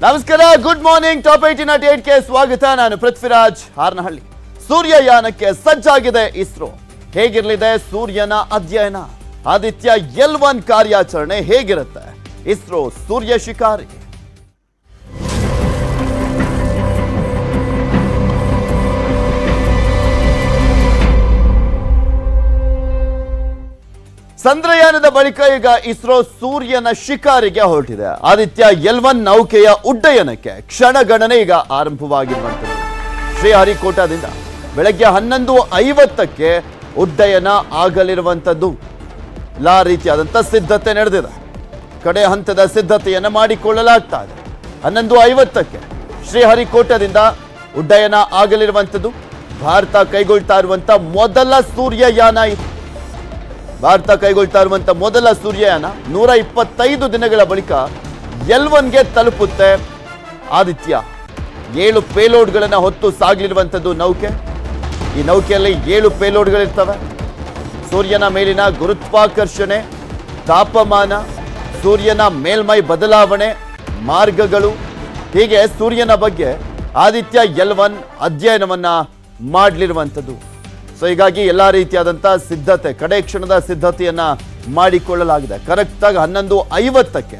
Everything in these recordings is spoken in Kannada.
ನಮಸ್ಕಾರ ಗುಡ್ ಮಾರ್ನಿಂಗ್ ಟಾಪ್ ಏಟಿ ನಾಟ್ ಗೆ ಸ್ವಾಗತ ನಾನು ಪೃಥ್ವಿರಾಜ್ ಹಾರ್ನಹಳ್ಳಿ ಸೂರ್ಯಯಾನಕ್ಕೆ ಸಜ್ಜಾಗಿದೆ ಇಸ್ರೋ ಹೇಗಿರಲಿದೆ ಸೂರ್ಯನ ಅಧ್ಯಯನ ಆದಿತ್ಯ ಎಲ್ ಒನ್ ಕಾರ್ಯಾಚರಣೆ ಹೇಗಿರುತ್ತೆ ಇಸ್ರೋ ಸೂರ್ಯ ಶಿಕಾರಿ ಚಂದ್ರಯಾನದ ಬಳಿಕ ಈಗ ಇಸ್ರೋ ಸೂರ್ಯನ ಶಿಕಾರಿಗೆ ಹೊರಟಿದೆ ಆದಿತ್ಯ ಎಲ್ ಒನ್ ನೌಕೆಯ ಉಡ್ಡಯನಕ್ಕೆ ಕ್ಷಣಗಣನೆ ಈಗ ಆರಂಭವಾಗಿರುವಂಥದ್ದು ಶ್ರೀಹರಿಕೋಟಾದಿಂದ ಬೆಳಗ್ಗೆ ಹನ್ನೊಂದು ಐವತ್ತಕ್ಕೆ ಉಡ್ಡಯನ ಆಗಲಿರುವಂಥದ್ದು ಎಲ್ಲಾ ರೀತಿಯಾದಂಥ ಸಿದ್ಧತೆ ನಡೆದಿದೆ ಕಡೆ ಹಂತದ ಸಿದ್ಧತೆಯನ್ನು ಮಾಡಿಕೊಳ್ಳಲಾಗ್ತಾ ಇದೆ ಹನ್ನೊಂದು ಐವತ್ತಕ್ಕೆ ಶ್ರೀಹರಿಕೋಟದಿಂದ ಉಡ್ಡಯನ ಆಗಲಿರುವಂಥದ್ದು ಭಾರತ ಕೈಗೊಳ್ತಾ ಇರುವಂಥ ಮೊದಲ ಸೂರ್ಯಯಾನ ಇದು ಭಾರತ ಕೈಗೊಳ್ತಾ ಇರುವಂತ ಮೊದಲ ಸೂರ್ಯಯಾನ ನೂರ ಇಪ್ಪತ್ತೈದು ದಿನಗಳ ಬಳಿಕ ಎಲ್ ಒನ್ಗೆ ತಲುಪುತ್ತೆ ಆದಿತ್ಯ ಏಳು ಪೇಲೋಡ್ಗಳನ್ನು ಹೊತ್ತು ಸಾಗಲಿರುವಂಥದ್ದು ನೌಕೆ ಈ ನೌಕೆಯಲ್ಲಿ ಏಳು ಪೇಲೋಡ್ಗಳಿರ್ತವೆ ಸೂರ್ಯನ ಮೇಲಿನ ಗುರುತ್ವಾಕರ್ಷಣೆ ತಾಪಮಾನ ಸೂರ್ಯನ ಮೇಲ್ಮೈ ಬದಲಾವಣೆ ಮಾರ್ಗಗಳು ಹೀಗೆ ಸೂರ್ಯನ ಬಗ್ಗೆ ಆದಿತ್ಯ ಎಲ್ ಒನ್ ಅಧ್ಯಯನವನ್ನ ಮಾಡಲಿರುವಂಥದ್ದು ಸೊ ಹೀಗಾಗಿ ಎಲ್ಲ ರೀತಿಯಾದಂಥ ಸಿದ್ಧತೆ ಕಡೆ ಕ್ಷಣದ ಸಿದ್ಧತೆಯನ್ನ ಮಾಡಿಕೊಳ್ಳಲಾಗಿದೆ ಕರೆಕ್ಟಾಗಿ ಹನ್ನೊಂದು ಐವತ್ತಕ್ಕೆ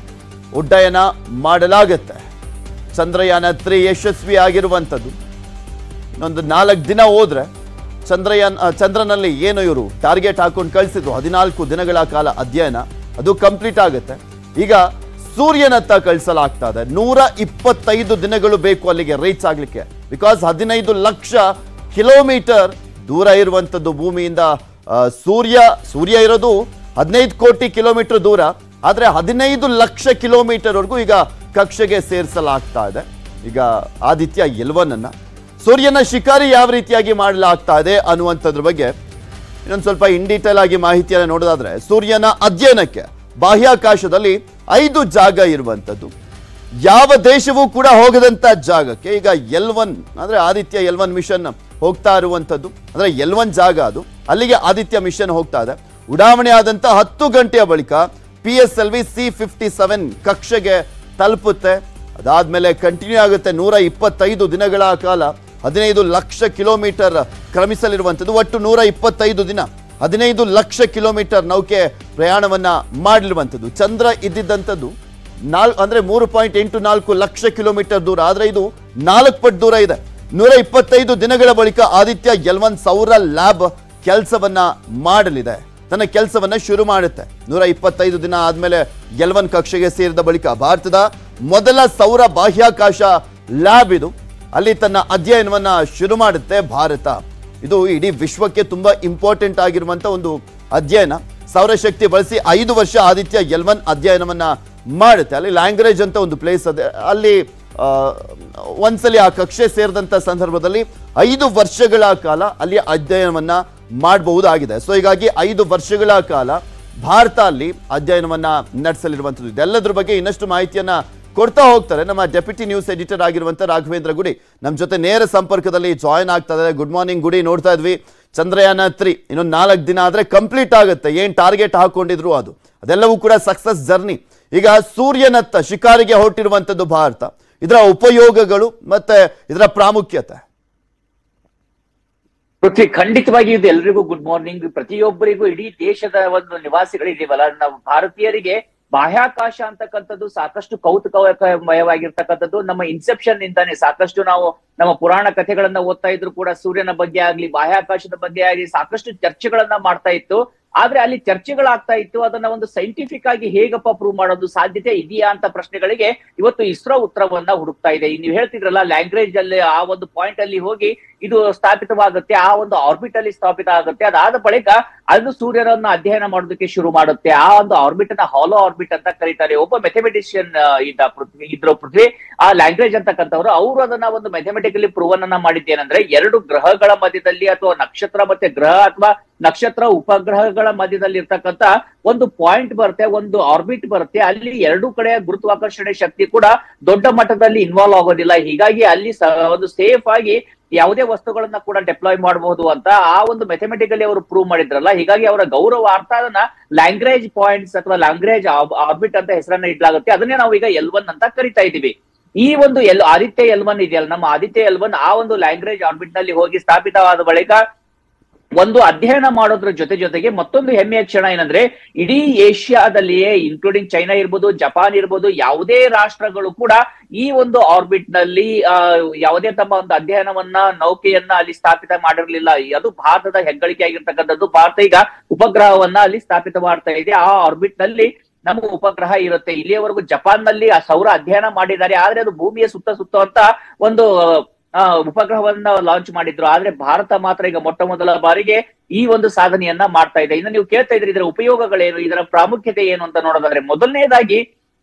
ಉಡ್ಡಯನ ಮಾಡಲಾಗುತ್ತೆ ಚಂದ್ರಯಾನ ತ್ರೀ ಯಶಸ್ವಿ ಆಗಿರುವಂಥದ್ದು ಇನ್ನೊಂದು ನಾಲ್ಕು ದಿನ ಹೋದ್ರೆ ಚಂದ್ರಯಾನ್ ಆ, ಚಂದ್ರನಲ್ಲಿ ಏನು ಇವರು ಟಾರ್ಗೆಟ್ ಹಾಕೊಂಡು ಕಳಿಸಿದ್ರು ಹದಿನಾಲ್ಕು ದಿನಗಳ ಕಾಲ ಅಧ್ಯಯನ ಅದು ಕಂಪ್ಲೀಟ್ ಆಗುತ್ತೆ ಈಗ ಸೂರ್ಯನತ್ತ ಕಳಿಸಲಾಗ್ತಾ ಇದೆ ನೂರ ಇಪ್ಪತ್ತೈದು ದಿನಗಳು ಬೇಕು ಅಲ್ಲಿಗೆ ರೀಚ್ ಆಗ್ಲಿಕ್ಕೆ ಬಿಕಾಸ್ ಹದಿನೈದು ಲಕ್ಷ ಕಿಲೋಮೀಟರ್ ದೂರ ಇರುವಂಥದ್ದು ಭೂಮಿಯಿಂದ ಆ, ಸೂರ್ಯ ಸೂರ್ಯ ಇರೋದು ಹದಿನೈದು ಕೋಟಿ ಕಿಲೋಮೀಟರ್ ದೂರ ಆದರೆ ಹದಿನೈದು ಲಕ್ಷ ಕಿಲೋಮೀಟರ್ವರೆಗೂ ಈಗ ಕಕ್ಷೆಗೆ ಸೇರಿಸಲಾಗ್ತಾ ಇದೆ ಈಗ ಆದಿತ್ಯ ಎಲ್ವನನ್ನ ಸೂರ್ಯನ ಶಿಕಾರಿ ಯಾವ ರೀತಿಯಾಗಿ ಮಾಡಲಾಗ್ತಾ ಇದೆ ಅನ್ನುವಂಥದ್ರ ಬಗ್ಗೆ ಇನ್ನೊಂದು ಸ್ವಲ್ಪ ಇನ್ ಡೀಟೇಲ್ ಆಗಿ ಮಾಹಿತಿಯನ್ನು ನೋಡೋದಾದ್ರೆ ಸೂರ್ಯನ ಅಧ್ಯಯನಕ್ಕೆ ಬಾಹ್ಯಾಕಾಶದಲ್ಲಿ ಐದು ಜಾಗ ಇರುವಂಥದ್ದು ಯಾವ ದೇಶವೂ ಕೂಡ ಹೋಗದಂತ ಜಾಗಕ್ಕೆ ಈಗ ಎಲ್ ಒನ್ ಅಂದ್ರೆ ಆದಿತ್ಯ ಎಲ್ ಒನ್ ಮಿಷನ್ ಹೋಗ್ತಾ ಇರುವಂಥದ್ದು ಅಂದ್ರೆ ಎಲ್ ಒನ್ ಜಾಗ ಅದು ಅಲ್ಲಿಗೆ ಆದಿತ್ಯ ಮಿಷನ್ ಹೋಗ್ತಾ ಇದೆ ಉಡಾವಣೆ ಆದಂತ ಹತ್ತು ಗಂಟೆಯ ಬಳಿಕ P S L V C fifty seven ಕಕ್ಷೆಗೆ ತಲುಪುತ್ತೆ ಅದಾದ್ಮೇಲೆ ಕಂಟಿನ್ಯೂ ಆಗುತ್ತೆ ನೂರ ಇಪ್ಪತ್ತೈದು ದಿನಗಳ ಕಾಲ ಹದಿನೈದು ಲಕ್ಷ ಕಿಲೋಮೀಟರ್ ಕ್ರಮಿಸಲಿರುವಂಥದ್ದು ಒಟ್ಟು ನೂರ ಇಪ್ಪತ್ತೈದು ದಿನ ಹದಿನೈದು ಲಕ್ಷ ಕಿಲೋಮೀಟರ್ ನೌಕೆ ಪ್ರಯಾಣವನ್ನ ಮಾಡಲಿರುವಂಥದ್ದು ಚಂದ್ರ ಇದ್ದಿದ್ದಂಥದ್ದು ನಾಲ್ ಅಂದ್ರೆ ಮೂರು ಪಾಯಿಂಟ್ ಎಂಟು ನಾಲ್ಕು ಲಕ್ಷ ಕಿಲೋಮೀಟರ್ ದೂರ ಆದ್ರೆ ಇದು ನಾಲ್ಕು ಪಟ್ಟು ದೂರ ಇದೆ ನೂರ ಇಪ್ಪತ್ತೈದು ದಿನಗಳ ಬಳಿಕ ಆದಿತ್ಯ ಎಲ್ವನ್ ಸೌರ ಲ್ಯಾಬ್ ಕೆಲಸವನ್ನ ಮಾಡಲಿದೆ ತನ್ನ ಕೆಲಸವನ್ನ ಶುರು ಮಾಡುತ್ತೆ ನೂರ ಇಪ್ಪತ್ತೈದು ದಿನ ಆದ್ಮೇಲೆ ಎಲ್ವನ್ ಕಕ್ಷೆಗೆ ಸೇರಿದ ಬಳಿಕ ಭಾರತದ ಮೊದಲ ಸೌರ ಬಾಹ್ಯಾಕಾಶ ಲ್ಯಾಬ್ ಇದು ಅಲ್ಲಿ ತನ್ನ ಅಧ್ಯಯನವನ್ನ ಶುರು ಮಾಡುತ್ತೆ ಭಾರತ ಇದು ಇಡೀ ವಿಶ್ವಕ್ಕೆ ತುಂಬಾ ಇಂಪಾರ್ಟೆಂಟ್ ಆಗಿರುವಂತ ಒಂದು ಅಧ್ಯಯನ ಸೌರಶಕ್ತಿ ಬಳಸಿ ಐದು ವರ್ಷ ಆದಿತ್ಯ ಎಲ್ವನ್ ಅಧ್ಯಯನವನ್ನ ಮಾಡುತ್ತೆ ಅಲ್ಲಿ ಲ್ಯಾಂಗ್ರೇಜ್ ಅಂತ ಒಂದು ಪ್ಲೇಸ್ ಅದೇ ಅಲ್ಲಿ ಆ, ಒಂದ್ಸಲಿ ಆ ಕಕ್ಷೆ ಸೇರಿದಂತ ಸಂದರ್ಭದಲ್ಲಿ ಐದು ವರ್ಷಗಳ ಕಾಲ ಅಲ್ಲಿ ಅಧ್ಯಯನವನ್ನ ಮಾಡಬಹುದಾಗಿದೆ ಸೊ ಹೀಗಾಗಿ ಐದು ವರ್ಷಗಳ ಕಾಲ ಭಾರತ ಅಲ್ಲಿ ಅಧ್ಯಯನವನ್ನ ನಡೆಸಲಿರುವಂಥದ್ದು ಇದೆಲ್ಲದ್ರ ಬಗ್ಗೆ ಇನ್ನಷ್ಟು ಮಾಹಿತಿಯನ್ನ ಕೊಡ್ತಾ ಹೋಗ್ತಾರೆ ನಮ್ಮ ಡೆಪ್ಯೂಟಿ ನ್ಯೂಸ್ ಎಡಿಟರ್ ಆಗಿರುವಂತ ರಾಘವೇಂದ್ರ ಗುಡಿ ನಮ್ಮ ಜೊತೆ ನೇರ ಸಂಪರ್ಕದಲ್ಲಿ ಜಾಯ್ನ್ ಆಗ್ತಾ ಇದ್ದಾರೆ ಗುಡ್ ಮಾರ್ನಿಂಗ್ ಗುಡಿ ನೋಡ್ತಾ ಇದ್ವಿ ಚಂದ್ರಯಾನ ತ್ರೀ ಇನ್ನೊಂದು ನಾಲ್ಕು ದಿನ ಆದ್ರೆ ಕಂಪ್ಲೀಟ್ ಆಗುತ್ತೆ ಏನ್ ಟಾರ್ಗೆಟ್ ಹಾಕೊಂಡಿದ್ರು ಅದು ಅದೆಲ್ಲವೂ ಕೂಡ ಸಕ್ಸಸ್ ಜರ್ನಿ ಈಗ ಸೂರ್ಯನತ್ತ ಶಿಕಾರಿಗೆ ಹೊರಟಿರುವಂತದ್ದು ಭಾರತ ಇದರ ಉಪಯೋಗಗಳು ಮತ್ತೆ ಇದರ ಪ್ರಾಮುಖ್ಯತೆ ಪೃಥ್ವಿ ಖಂಡಿತವಾಗಿ ಇದು ಎಲ್ರಿಗೂ ಗುಡ್ ಮಾರ್ನಿಂಗ್ ಪ್ರತಿಯೊಬ್ಬರಿಗೂ ಇಡೀ ದೇಶದ ಒಂದು ನಿವಾಸಿಗಳಿದೀವಲ್ಲ ನಾವು ಭಾರತೀಯರಿಗೆ ಬಾಹ್ಯಾಕಾಶ ಅಂತಕ್ಕಂಥದ್ದು ಸಾಕಷ್ಟು ಕೌತುಕಮಯವಾಗಿರ್ತಕ್ಕಂಥದ್ದು ನಮ್ಮ ಇನ್ಸೆಪ್ಷನ್ ನಿಂದಾನೆ ಸಾಕಷ್ಟು ನಾವು ನಮ್ಮ ಪುರಾಣ ಕಥೆಗಳನ್ನ ಓದ್ತಾ ಇದ್ರು ಕೂಡ ಸೂರ್ಯನ ಬಗ್ಗೆ ಆಗ್ಲಿ ಬಾಹ್ಯಾಕಾಶದ ಬಗ್ಗೆ ಆಗ್ಲಿ ಸಾಕಷ್ಟು ಚರ್ಚೆಗಳನ್ನ ಮಾಡ್ತಾ ಇತ್ತು ಆದ್ರೆ ಅಲ್ಲಿ ಚರ್ಚೆಗಳಾಗ್ತಾ ಇತ್ತು ಅದನ್ನ ಒಂದು ಸೈಂಟಿಫಿಕ್ ಆಗಿ ಹೇಗಪ್ಪ ಪ್ರೂವ್ ಮಾಡೋದು ಸಾಧ್ಯತೆ ಇದೆಯಾ ಅಂತ ಪ್ರಶ್ನೆಗಳಿಗೆ ಇವತ್ತು ಇಸ್ರೋ ಉತ್ತರವನ್ನ ಹುಡುಕ್ತಾ ಇದೆ ನೀವು ಹೇಳ್ತಿದ್ರಲ್ಲ ಲ್ಯಾಂಗ್ವೇಜ್ ಅಲ್ಲಿ ಆ ಒಂದು ಪಾಯಿಂಟ್ ಅಲ್ಲಿ ಹೋಗಿ ಇದು ಸ್ಥಾಪಿತವಾಗುತ್ತೆ ಆ ಒಂದು ಆರ್ಬಿಟ್ ಅಲ್ಲಿ ಸ್ಥಾಪಿತ ಆಗುತ್ತೆ ಅದಾದ ಬಳಿಕ ಅದು ಸೂರ್ಯನನ್ನ ಅಧ್ಯಯನ ಮಾಡೋದಕ್ಕೆ ಶುರು ಮಾಡುತ್ತೆ ಆ ಒಂದು ಆರ್ಬಿಟ್ ಅನ್ನ ಹಾಲೋ ಆರ್ಬಿಟ್ ಅಂತ ಕರೀತಾರೆ ಒಬ್ಬ ಮೆಥಮೆಟಿಷಿಯನ್ ಇದ್ದ ಪೃಥ್ವಿ ಇದ್ರು ಪೃಥ್ವಿ ಆ ಲ್ಯಾಂಗ್ವೇಜ್ ಅಂತಕ್ಕಂಥವ್ರು ಅವರು ಅದನ್ನ ಒಂದು ಮೆಥಮೆಟಿಕಲಿ ಪ್ರೂವನ್ ಅನ್ನ ಮಾಡಿದ್ದೇನೆಂದ್ರೆ ಎರಡು ಗ್ರಹಗಳ ಮಧ್ಯದಲ್ಲಿ ಅಥವಾ ನಕ್ಷತ್ರ ಮತ್ತೆ ಗ್ರಹ ಅಥವಾ ನಕ್ಷತ್ರ ಉಪಗ್ರಹಗಳ ಮಧ್ಯದಲ್ಲಿ ಇರ್ತಕ್ಕಂತ ಒಂದು ಪಾಯಿಂಟ್ ಬರುತ್ತೆ ಒಂದು ಆರ್ಬಿಟ್ ಬರುತ್ತೆ ಅಲ್ಲಿ ಎರಡು ಕಡೆ ಗುರುತ್ವಾಕರ್ಷಣೆ ಶಕ್ತಿ ಕೂಡ ದೊಡ್ಡ ಮಟ್ಟದಲ್ಲಿ ಇನ್ವಾಲ್ವ್ ಆಗೋದಿಲ್ಲ ಹೀಗಾಗಿ ಅಲ್ಲಿ ಸ- ಒಂದು ಸೇಫ್ ಆಗಿ ಯಾವುದೇ ವಸ್ತುಗಳನ್ನ ಕೂಡ ಡೆಪ್ಲಾಯ್ ಮಾಡಬಹುದು ಅಂತ ಆ ಒಂದು ಮೆಥಮೆಟಿಕಲಿ ಅವರು ಪ್ರೂವ್ ಮಾಡಿದ್ರಲ್ಲ ಹೀಗಾಗಿ ಅವರ ಗೌರವಾರ್ಥ ಅದನ್ನ ಲ್ಯಾಂಗ್ವೇಜ್ ಪಾಯಿಂಟ್ಸ್ ಅಥವಾ ಲ್ಯಾಂಗ್ವೇಜ್ ಆರ್ಬಿಟ್ ಅಂತ ಹೆಸರನ್ನ ಇಡ್ಲಾಗುತ್ತೆ ಅದನ್ನೇ ನಾವು ಈಗ ಎಲ್ ಒನ್ ಅಂತ ಕರಿತಾ ಇದೀವಿ ಈ ಒಂದು ಎಲ್ ಆದಿತ್ಯ ಎಲ್ ಒನ್ ಇದೆಯಲ್ಲ ನಮ್ಮ ಆದಿತ್ಯ ಎಲ್ ಒನ್ ಆ ಒಂದು ಲ್ಯಾಂಗ್ವೇಜ್ ಆರ್ಬಿಟ್ ನಲ್ಲಿ ಹೋಗಿ ಸ್ಥಾಪಿತವಾದ ಬಳಿಕ ಒಂದು ಅಧ್ಯಯನ ಮಾಡೋದ್ರ ಜೊತೆ ಜೊತೆಗೆ ಮತ್ತೊಂದು ಹೆಮ್ಮೆಯ ಕ್ಷಣ ಏನಂದ್ರೆ ಇಡೀ ಏಷ್ಯಾದಲ್ಲಿಯೇ ಇನ್ಕ್ಲೂಡಿಂಗ್ ಚೈನಾ ಇರ್ಬೋದು ಜಪಾನ್ ಇರ್ಬೋದು ಯಾವುದೇ ರಾಷ್ಟ್ರಗಳು ಕೂಡ ಈ ಒಂದು ಆರ್ಬಿಟ್ ನಲ್ಲಿ ಆ, ಯಾವುದೇ ತಮ್ಮ ಒಂದು ಅಧ್ಯಯನವನ್ನ ನೌಕೆಯನ್ನ ಅಲ್ಲಿ ಸ್ಥಾಪಿತ ಮಾಡಿರ್ಲಿಲ್ಲ ಅದು ಭಾರತದ ಹೆಗ್ಗಳಿಕೆ ಆಗಿರ್ತಕ್ಕಂಥದ್ದು ಭಾರತ ಈಗ ಉಪಗ್ರಹವನ್ನ ಅಲ್ಲಿ ಸ್ಥಾಪಿತ ಮಾಡ್ತಾ ಇದೆ ಆ ಆರ್ಬಿಟ್ ನಲ್ಲಿ ನಮ್ಮ ಉಪಗ್ರಹ ಇರುತ್ತೆ ಇಲ್ಲಿಯವರೆಗೂ ಜಪಾನ್ ನಲ್ಲಿ ಆ ಸೌರ ಅಧ್ಯಯನ ಮಾಡಿದ್ದಾರೆ ಆದ್ರೆ ಅದು ಭೂಮಿಯ ಸುತ್ತ ಸುತ್ತುವಂತ ಒಂದು ಆ, ಉಪಗ್ರಹವನ್ನ ಲಾಂಚ್ ಮಾಡಿದ್ರು ಆದ್ರೆ ಭಾರತ ಮಾತ್ರ ಈಗ ಮೊಟ್ಟ ಮೊದಲ ಬಾರಿಗೆ ಈ ಒಂದು ಸಾಧನೆಯನ್ನ ಮಾಡ್ತಾ ಇದೆ ಇನ್ನು ನೀವು ಕೇಳ್ತಾ ಇದ್ರಿ ಇದರ ಉಪಯೋಗಗಳೇನು ಇದರ ಪ್ರಾಮುಖ್ಯತೆ ಏನು ಅಂತ ನೋಡೋದಾದ್ರೆ ಮೊದಲನೇದಾಗಿ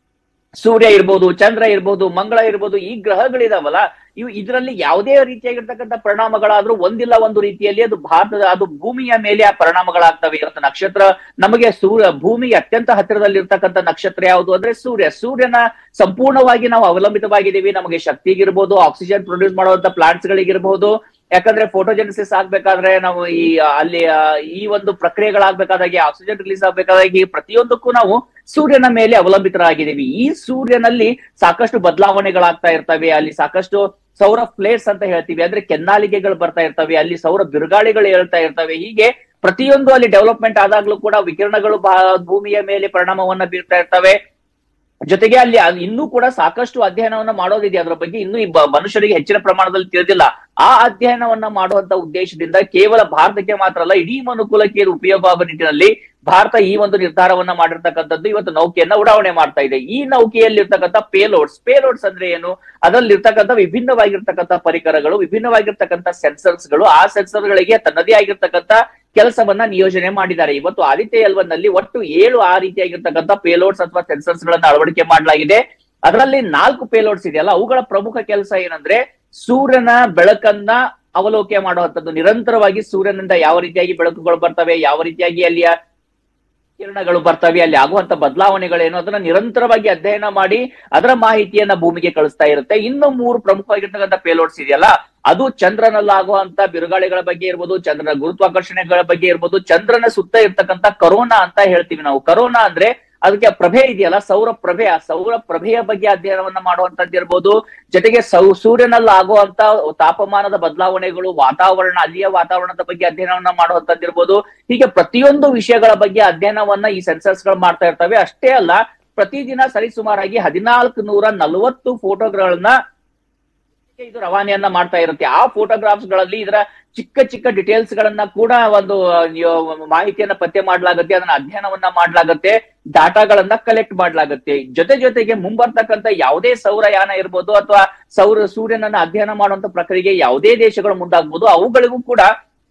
ಸೂರ್ಯ ಇರ್ಬೋದು ಚಂದ್ರ ಇರ್ಬೋದು ಮಂಗಳ ಇರ್ಬೋದು ಈ ಗ್ರಹಗಳಿದಾವಲ್ಲ ಇವು ಇದರಲ್ಲಿ ಯಾವುದೇ ರೀತಿಯಾಗಿರ್ತಕ್ಕಂಥ ಪರಿಣಾಮಗಳಾದ್ರೂ ಒಂದಿಲ್ಲ ಒಂದು ರೀತಿಯಲ್ಲಿ ಅದು ಭಾರತದ ಅದು ಭೂಮಿಯ ಮೇಲೆ ಆ ಪರಿಣಾಮಗಳಾಗ್ತವೆ ಇವತ್ತು ನಕ್ಷತ್ರ ನಮಗೆ ಸೂರ್ಯ ಭೂಮಿಗೆ ಅತ್ಯಂತ ಹತ್ತಿರದಲ್ಲಿರ್ತಕ್ಕಂಥ ನಕ್ಷತ್ರ ಯಾವುದು ಅಂದ್ರೆ ಸೂರ್ಯ ಸೂರ್ಯನ ಸಂಪೂರ್ಣವಾಗಿ ನಾವು ಅವಲಂಬಿತವಾಗಿದ್ದೀವಿ ನಮಗೆ ಶಕ್ತಿಗಿರ್ಬೋದು ಆಕ್ಸಿಜನ್ ಪ್ರೊಡ್ಯೂಸ್ ಮಾಡುವಂತ ಪ್ಲಾಂಟ್ಸ್ ಗಳಿಗಿರ್ಬೋದು ಯಾಕಂದ್ರೆ ಫೋಟೋಜೆನಿಸಿಸ್ ಆಗ್ಬೇಕಾದ್ರೆ ನಾವು ಈ ಅಲ್ಲಿ ಆ, ಈ ಒಂದು ಪ್ರಕ್ರಿಯೆಗಳಾಗ್ಬೇಕಾದಾಗೆ ಆಕ್ಸಿಜನ್ ರಿಲೀಸ್ ಆಗ್ಬೇಕಾದಾಗೆ ಈ ಪ್ರತಿಯೊಂದಕ್ಕೂ ನಾವು ಸೂರ್ಯನ ಮೇಲೆ ಅವಲಂಬಿತರಾಗಿದ್ದೀವಿ ಈ ಸೂರ್ಯನಲ್ಲಿ ಸಾಕಷ್ಟು ಬದಲಾವಣೆಗಳಾಗ್ತಾ ಇರ್ತವೆ ಅಲ್ಲಿ ಸಾಕಷ್ಟು ಸೌರ ಫ್ಲೇರ್ಸ್ ಅಂತ ಹೇಳ್ತೀವಿ ಅಂದ್ರೆ ಕೆನ್ನಾಲಿಗೆಗಳು ಬರ್ತಾ ಇರ್ತವೆ ಅಲ್ಲಿ ಸೌರ ಬಿರುಗಾಳಿಗಳು ಹೇಳ್ತಾ ಇರ್ತವೆ ಹೀಗೆ ಪ್ರತಿಯೊಂದು ಅಲ್ಲಿ ಡೆವಲಪ್ಮೆಂಟ್ ಆದಾಗ್ಲೂ ಕೂಡ ವಿಕಿರಣಗಳು ಬಾ- ಭೂಮಿಯ ಮೇಲೆ ಪರಿಣಾಮವನ್ನ ಬೀರ್ತಾ ಇರ್ತವೆ ಜೊತೆಗೆ ಅಲ್ಲಿ ಅದ್ ಇನ್ನೂ ಕೂಡ ಸಾಕಷ್ಟು ಅಧ್ಯಯನವನ್ನ ಮಾಡೋದಿದೆ ಅದರ ಬಗ್ಗೆ ಇನ್ನೂ ಈ ಬ- ಮನುಷ್ಯರಿಗೆ ಹೆಚ್ಚಿನ ಪ್ರಮಾಣದಲ್ಲಿ ತಿಳಿದಿಲ್ಲ ಆ ಅಧ್ಯಯನವನ್ನ ಮಾಡುವಂತ ಉದ್ದೇಶದಿಂದ ಕೇವಲ ಭಾರತಕ್ಕೆ ಮಾತ್ರ ಅಲ್ಲ ಇಡೀ ಮನುಕುಲಕ್ಕೆ ಇದು ಉಪಯೋಗ ಆಗುವ ನಿಟ್ಟಿನಲ್ಲಿ ಭಾರತ ಈ ಒಂದು ನಿರ್ಧಾರವನ್ನ ಮಾಡಿರ್ತಕ್ಕಂಥದ್ದು ಇವತ್ತು ನೌಕೆಯನ್ನ ಉಡಾವಣೆ ಮಾಡ್ತಾ ಇದೆ ಈ ನೌಕೆಯಲ್ಲಿ ಇರ್ತಕ್ಕಂಥ ಪೇಲೋಡ್ಸ್ ಪೇಲೋಡ್ಸ್ ಅಂದ್ರೆ ಏನು ಅದರಲ್ಲಿ ಇರ್ತಕ್ಕಂಥ ವಿಭಿನ್ನವಾಗಿರ್ತಕ್ಕಂಥ ಪರಿಕರಗಳು ವಿಭಿನ್ನವಾಗಿರ್ತಕ್ಕಂಥ ಸೆನ್ಸರ್ಸ್ ಗಳು ಆ ಸೆನ್ಸರ್ ಗಳಿಗೆ ತನ್ನದೇ ಆಗಿರ್ತಕ್ಕಂಥ ಕೆಲಸವನ್ನ ನಿಯೋಜನೆ ಮಾಡಿದ್ದಾರೆ ಇವತ್ತು ಆದಿತ್ಯ ಎಲ್ ನಲ್ಲಿ ಒಟ್ಟು ಏಳು ಆ ರೀತಿಯಾಗಿರ್ತಕ್ಕಂಥ ಪೇಲೋಡ್ಸ್ ಅಥವಾ ಸೆನ್ಸರ್ಸ್ ಗಳನ್ನ ಅಳವಡಿಕೆ ಮಾಡಲಾಗಿದೆ ಅದರಲ್ಲಿ ನಾಲ್ಕು ಪೇಲೋಡ್ಸ್ ಇದೆಯಲ್ಲ ಅವುಗಳ ಪ್ರಮುಖ ಕೆಲಸ ಏನಂದ್ರೆ ಸೂರ್ಯನ ಬೆಳಕನ್ನ ಅವಲೋಕನೆ ಮಾಡುವಂತದ್ದು ನಿರಂತರವಾಗಿ ಸೂರ್ಯನಿಂದ ಯಾವ ರೀತಿಯಾಗಿ ಬೆಳಕುಗಳು ಬರ್ತವೆ ಯಾವ ರೀತಿಯಾಗಿ ಅಲ್ಲಿಯ ಕಿರಣಗಳು ಬರ್ತವೆ ಅಲ್ಲಿ ಆಗುವಂತ ಬದಲಾವಣೆಗಳೇನು ಅದನ್ನ ನಿರಂತರವಾಗಿ ಅಧ್ಯಯನ ಮಾಡಿ ಅದರ ಮಾಹಿತಿಯನ್ನ ಭೂಮಿಗೆ ಕಳಿಸ್ತಾ ಇರುತ್ತೆ ಇನ್ನು ಮೂರು ಪ್ರಮುಖವಾಗಿರ್ತಕ್ಕಂಥ ಪೇಲೋಡ್ಸ್ ಇದೆಯಲ್ಲ ಅದು ಚಂದ್ರನಲ್ಲಾಗುವಂತ ಬಿರುಗಾಳಿಗಳ ಬಗ್ಗೆ ಇರ್ಬೋದು ಚಂದ್ರನ ಗುರುತ್ವಾಕರ್ಷಣೆಗಳ ಬಗ್ಗೆ ಇರ್ಬೋದು ಚಂದ್ರನ ಸುತ್ತ ಇರ್ತಕ್ಕಂಥ ಕರೋನಾ ಅಂತ ಹೇಳ್ತೀವಿ ನಾವು ಕರೋನಾ ಅಂದ್ರೆ ಅದಕ್ಕೆ ಪ್ರಭೆ ಇದೆಯಲ್ಲ ಸೌರ ಪ್ರಭೆ ಆ ಸೌರ ಪ್ರಭೆಯ ಬಗ್ಗೆ ಅಧ್ಯಯನವನ್ನ ಮಾಡುವಂತದ್ದು ಇರ್ಬೋದು ಜೊತೆಗೆ ಸೌ ಸೂರ್ಯನಲ್ಲಿ ಆಗುವಂತ ತಾಪಮಾನದ ಬದಲಾವಣೆಗಳು ವಾತಾವರಣ ಅಲ್ಲಿಯ ವಾತಾವರಣದ ಬಗ್ಗೆ ಅಧ್ಯಯನವನ್ನ ಮಾಡುವಂತದ್ದು ಇರ್ಬೋದು ಹೀಗೆ ಪ್ರತಿಯೊಂದು ವಿಷಯಗಳ ಬಗ್ಗೆ ಅಧ್ಯಯನವನ್ನ ಈ ಸೆನ್ಸರ್ಸ್ ಗಳು ಮಾಡ್ತಾ ಇರ್ತವೆ ಅಷ್ಟೇ ಅಲ್ಲ ಪ್ರತಿದಿನ ಸರಿಸುಮಾರಾಗಿ ಹದಿನಾಲ್ಕು ನೂರ ನಲವತ್ತು ಫೋಟೋಗಳನ್ನ ಇದು ರವಾನೆಯನ್ನ ಮಾಡ್ತಾ ಇರುತ್ತೆ ಆ ಫೋಟೋಗ್ರಾಫ್ಸ್ ಗಳಲ್ಲಿ ಇದರ ಚಿಕ್ಕ ಚಿಕ್ಕ ಡಿಟೇಲ್ಸ್ ಗಳನ್ನ ಕೂಡ ಒಂದು ಆ, ನೀವು ಮಾಹಿತಿಯನ್ನ ಪತ್ತೆ ಮಾಡ್ಲಾಗತ್ತೆ ಅದನ್ನ ಅಧ್ಯಯನವನ್ನ ಮಾಡ್ಲಾಗತ್ತೆ ಡಾಟಾಗಳನ್ನ ಕಲೆಕ್ಟ್ ಮಾಡ್ಲಾಗತ್ತೆ ಜೊತೆ ಜೊತೆಗೆ ಮುಂಬರ್ತಕ್ಕಂತ ಯಾವುದೇ ಸೌರಯಾನ ಇರ್ಬೋದು ಅಥವಾ ಸೌರ ಸೂರ್ಯನನ್ನ ಅಧ್ಯಯನ ಮಾಡುವಂತ ಪ್ರಕ್ರಿಯೆಗೆ ಯಾವುದೇ ದೇಶಗಳು ಮುಂದಾಗ್ಬೋದು ಅವುಗಳಿಗೂ ಕೂಡ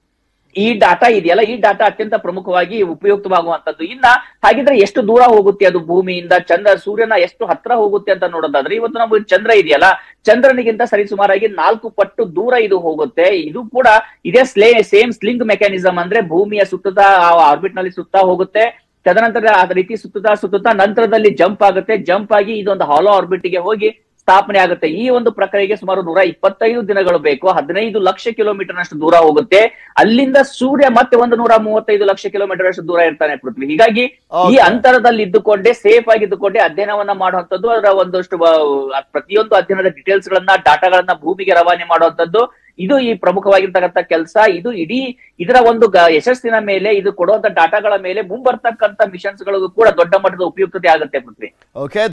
ಈ ಡಾಟಾ ಇದೆಯಲ್ಲ ಈ ಡಾಟಾ ಅತ್ಯಂತ ಪ್ರಮುಖವಾಗಿ ಉಪಯುಕ್ತವಾಗುವಂತದ್ದು ಇನ್ನ ಹಾಗಿದ್ರೆ ಎಷ್ಟು ದೂರ ಹೋಗುತ್ತೆ ಅದು ಭೂಮಿಯಿಂದ ಚಂದ್ರ ಸೂರ್ಯನ ಎಷ್ಟು ಹತ್ರ ಹೋಗುತ್ತೆ ಅಂತ ನೋಡೋದಾದ್ರೆ ಇವತ್ತು ನಮಗೆ ಚಂದ್ರ ಇದೆಯಲ್ಲ ಚಂದ್ರನಿಗಿಂತ ಸರಿಸುಮಾರಾಗಿ ನಾಲ್ಕು ಪಟ್ಟು ದೂರ ಇದು ಹೋಗುತ್ತೆ ಇದು ಕೂಡ ಇದೇ ಸ್ಲೇ ಸೇಮ್ ಸ್ಲಿಂಗ್ ಮೆಕ್ಯಾನಿಸಮ್ ಅಂದ್ರೆ ಭೂಮಿಯ ಸುತ್ತದ ಆರ್ಬಿಟ್ ನಲ್ಲಿ ಸುತ್ತಾ ಹೋಗುತ್ತೆ ತದನಂತರ ಅದ ರೀತಿ ಸುತ್ತುತ್ತಾ ಸುತ್ತುತ್ತಾ ನಂತರದಲ್ಲಿ ಜಂಪ್ ಆಗುತ್ತೆ ಜಂಪ್ ಆಗಿ ಇದೊಂದು ಹಾಲೋ ಆರ್ಬಿಟ್ ಗೆ ಹೋಗಿ ಸ್ಥಾಪನೆ ಆಗುತ್ತೆ ಈ ಒಂದು ಪ್ರಕ್ರಿಯೆಗೆ ಸುಮಾರು ನೂರ ಇಪ್ಪತ್ತೈದು ದಿನಗಳು ಬೇಕು ಹದಿನೈದು ಲಕ್ಷ ಕಿಲೋಮೀಟರ್ ನಷ್ಟು ದೂರ ಹೋಗುತ್ತೆ ಅಲ್ಲಿಂದ ಸೂರ್ಯ ಮತ್ತೆ ಒಂದು ನೂರ ಮೂವತ್ತೈದು ಲಕ್ಷ ಕಿಲೋಮೀಟರ್ ಅಷ್ಟು ದೂರ ಇರ್ತಾನೆ ಪೃಥ್ವಿ ಹೀಗಾಗಿ ಈ Okay. ಅಂತರದಲ್ಲಿ ಇದ್ದುಕೊಂಡೇ ಸೇಫ್ ಆಗಿ ಇದ್ದುಕೊಂಡೇ ಅಧ್ಯಯನವನ್ನ ಮಾಡುವಂತದ್ದು ಅದರ ಒಂದಷ್ಟು ಆ, ಪ್ರತಿಯೊಂದು ಅಧ್ಯಯನದ ಡೀಟೇಲ್ಸ್ ಗಳನ್ನ ಡಾಟಾಗಳನ್ನ ಭೂಮಿಗೆ ರವಾನೆ ಮಾಡುವಂತದ್ದು ಇದು ಈ ಪ್ರಮುಖವಾಗಿರ್ತಕ್ಕಂಥ ಕೆಲಸ ಇದು ಇಡೀ ಇದರ ಒಂದು ಗ- ಯಶಸ್ಸಿನ ಮೇಲೆ ಇದು ಕೊಡುವಂತ ಡಾಟಾಗಳ ಮೇಲೆ ಮುಂಬರ್ತಕ್ಕಂಥ ಮಿಷನ್ಸ್ ಗಳಿಗೂ ಕೂಡ ದೊಡ್ಡ ಮಟ್ಟದ ಉಪಯುಕ್ತತೆ ಆಗುತ್ತೆ ಪೃಥ್ವಿ ಓಕೆ